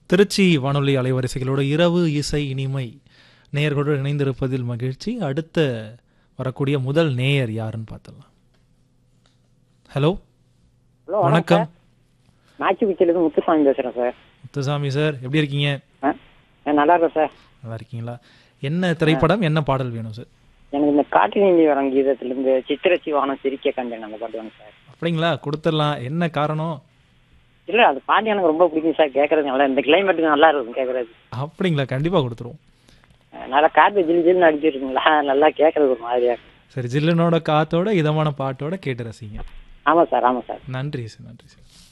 திருச்சி வானொலி அலைவரிசைகளோட இரவு இசை இனிமை நேயர்களோடு இணைந்திருப்பதில் மகிழ்ச்சி அடுத்த வரக்கூடிய முதல் நேயர் யாருன்னு பார்த்துடலாம் ஹலோ ஹலோ வணக்கம் நாச்சிக்குச்சியிலேருந்து முத்துசாமி பேசுகிறேன் சார் முத்துசாமி சார் எப்படி இருக்கீங்க ஆ நான் நல்லா இருக்கேன் சார் நல்லா இருக்கீங்களா என்ன திரைப்படம் என்ன பாடல் வேணும் சார் எனக்கு இந்த காட்டு நீந்தி வரம் கீதத்திலேருந்து சித்திரச்சி வானம் சிரிக்க கண்டேன் அந்த பாட்டு வேணும் சார் அப்படிங்களா கொடுத்துடலாம் என்ன காரணம் இல்லை அது பாட்டு எனக்கு ரொம்ப பிடிக்கும் சார் கேட்கறது நல்லா இந்த கிளைமேட்டுக்கு நல்லா இருக்கும் கேட்கறது அப்படிங்களா கண்டிப்பாக கொடுத்துருவோம் நல்லா காற்று ஜில் ஜில்னு அடிச்சிருக்குங்களா நல்லா கேட்கறது ஒரு மாதிரியா இருக்கும் சரி ஜில்லனோட காத்தோட இதமான பாட்டோட கேட்டு ரசிங்க ஆமாம் சார் ஆமாம் சார் நன்றி சார் நன்றி சார்